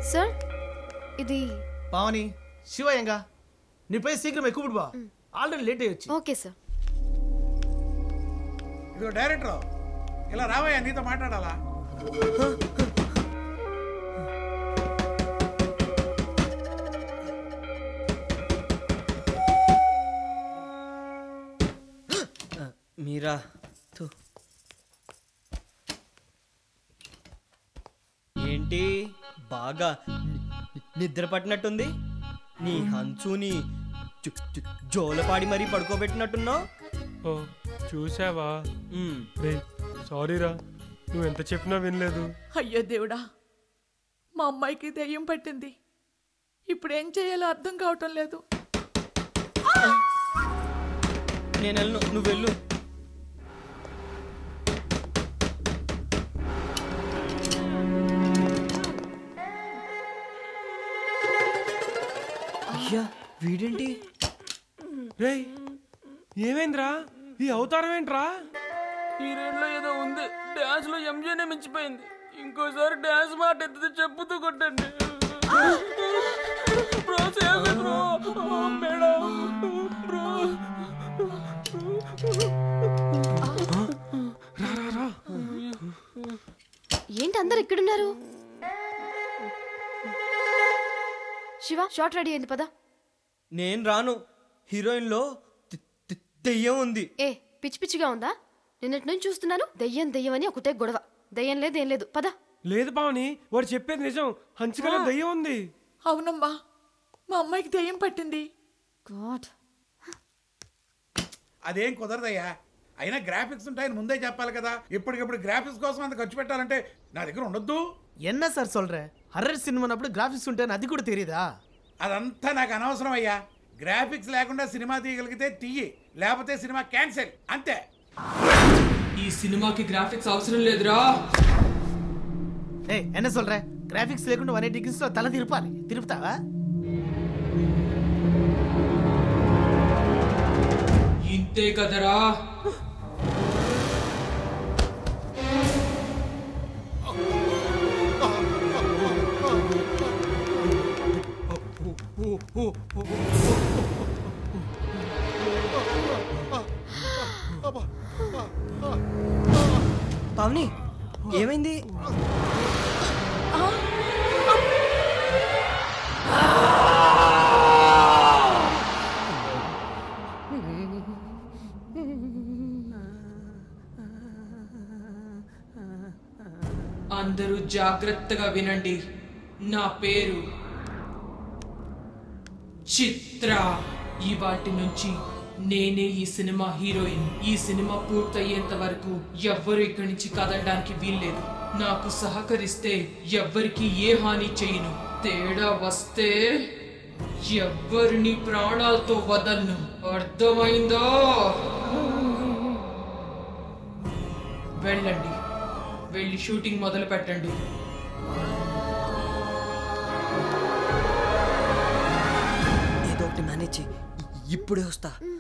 Sir ఇది పావని శివయ్యంగా నీ పోయి శీఘ్రం ఎక్కువ బా ఆల్రెడీ లేట్ అయ్యొచ్చు ఓకే సార్ ఇదిగో డైరెక్టర్ ఇలా రావయ్యా నీతో మాట్లాడాలా మీరా థు. ఏంటి బాగా ని- ని- నిద్ర పట్టినట్టుంది నీ హంచుని జో- జో- జోలపాడి మరీ పడుకోబెట్టినట్టున్నావు ఓ చూసావా ఉమ్, రే సారీరా నువ్వు ఎంత చెప్పినా వినలేదు అయ్యో దేవుడా మా అమ్మాయికి దెయ్యం పట్టింది ఇప్పుడు ఏం చేయాలో అర్థం కావటం లేదు నేను వెళ్ళను నువ్వు వెళ్ళు అయ్యా వీడేంటి రేయ్ ఏమైందిరా ఈ అవతారం ఏంట్రా ఈ రేట్లో ఏదో ఉంది డాన్స్ లో ఎంజేనే మించిపోయింది ఇంకోసారి డాన్స్ మాట ఎత్తితే చెప్పుతూ కొట్టండి bro save me bro madam bro ఏంటి అందరు ఇక్కడున్నారు శివ షార్ట్ రెడీ అయింది పదా నేను రాను హీరోయిన్లో తి- తి- దెయ్యం ఉంది ఏ పిచ్చి పిచ్చిగా ఉందా నిన్నటి నుంచి చూస్తున్నాను దెయ్యం దెయ్యం అని ఒకటే గొడవ దెయ్యం లేదు ఏం లేదు పద లేదు పావని వాడు చెప్పేది నిజం హంచుకల దయ్యం ఉంది అవునమ్మా మా అమ్మాయికి దెయ్యం పట్టింది గాడ్ అదేం కుదరదయ్యా అయినా గ్రాఫిక్స్ ఉంటాయని ముందే చెప్పాలి కదా ఇప్పటికిప్పుడు గ్రాఫిక్స్ కోసం అంత ఖర్చు పెట్టాలంటే నా దగ్గర ఉండొద్దు என்ன சார் சொல்ற హర్రర్ సినిమానప్పుడు గ్రాఫిక్స్ ఉంటే అది కూడా తెలియదా అదంతా నాకు అనవసరం అయ్యా గ్రాఫిక్స్ లేకుండా సినిమా తీయగలిగితే తీయి లేకపోతే సినిమా క్యాన్సిల్ అంతే ఈ సినిమాకి గ్రాఫిక్స్ అవసరం లేదురా ఏ என்ன சொல்ற గ్రాఫిక్స్ లేకుండా వన్ ఎయిటీ డిగ్రీస్ లో తల తిరుపాలి తిరుపుతావా ఇంతే కదరా పావని ఏమైంది అందరూ జాగ్రత్తగా వినండి నా పేరు చిత్ర ఈ వాటి నుంచి నేనే ఈ సినిమా హీరోయిన్ ఈ సినిమా పూర్తయ్యేంత వరకు ఎవ్వరు ఇక్కడి నుంచి కదలడానికి వీల్లేదు నాకు సహకరిస్తే ఎవ్వరికి ఏ హాని చేయను తేడా వస్తే ఎవ్వరిని ప్రాణాలతో వదలను అర్థమైందా వెళ్ళండి వెళ్ళి షూటింగ్ మొదలు పెట్టండి ఏదో ఒకటి మేనేజ్ చెయ్యి. ఇప్పుడే వస్తా